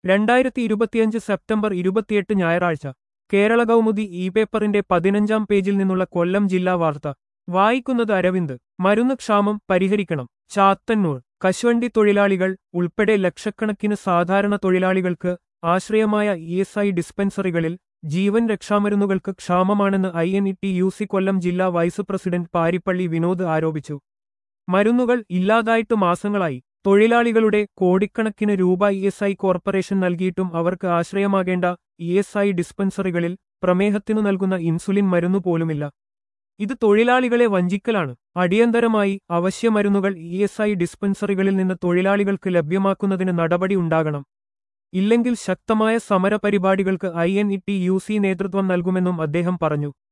രണ്ടായിരത്തി ഇരുപത്തിയഞ്ച് സെപ്റ്റംബർ ഇരുപത്തിയെട്ട് ഞായറാഴ്ച കേരള കൗമുദി ഇ പേപ്പറിന്റെ പതിനഞ്ചാം പേജിൽ നിന്നുള്ള കൊല്ലം ജില്ലാ വാർത്ത വായിക്കുന്നത് അരവിന്ദ് മരുന്ന് ക്ഷാമം പരിഹരിക്കണം ചാത്തന്നൂർ കശുവണ്ടി തൊഴിലാളികൾ ഉൾപ്പെടെ ലക്ഷക്കണക്കിന് സാധാരണ തൊഴിലാളികൾക്ക് ആശ്രയമായ ഇ എസ് ഐ ഡിസ്പെൻസറികളിൽ ജീവൻ രക്ഷാമരുന്നുകൾക്ക് ക്ഷാമമാണെന്ന് I N E T U C Kollam ജില്ലാ വൈസ് പ്രസിഡന്റ് പാരിപ്പള്ളി വിനോദ് ആരോപിച്ചു മരുന്നുകൾ ഇല്ലാതായിട്ട് മാസങ്ങളായി തൊഴിലാളികളുടെ കോടിക്കണക്കിന് രൂപ ഇ എസ് ഐ കോർപ്പറേഷൻ നൽകിയിട്ടും അവർക്ക് ആശ്രയമാകേണ്ട ഇ എസ് ഐ ഡിസ്പെൻസറികളിൽ പ്രമേഹത്തിനു നൽകുന്ന ഇൻസുലിൻ മരുന്നു പോലുമില്ല ഇത് തൊഴിലാളികളെ വഞ്ചിക്കലാണ് അടിയന്തരമായി അവശ്യമരുന്നുകൾ ഇ എസ് ഐ ഡിസ്പെൻസറികളിൽ നിന്ന് തൊഴിലാളികൾക്ക് ലഭ്യമാക്കുന്നതിന് നടപടി ഉണ്ടാകണം ഇല്ലെങ്കിൽ ശക്തമായ സമരപരിപാടികൾക്ക് I N E T U സി നേതൃത്വം നൽകുമെന്നും അദ്ദേഹം പറഞ്ഞു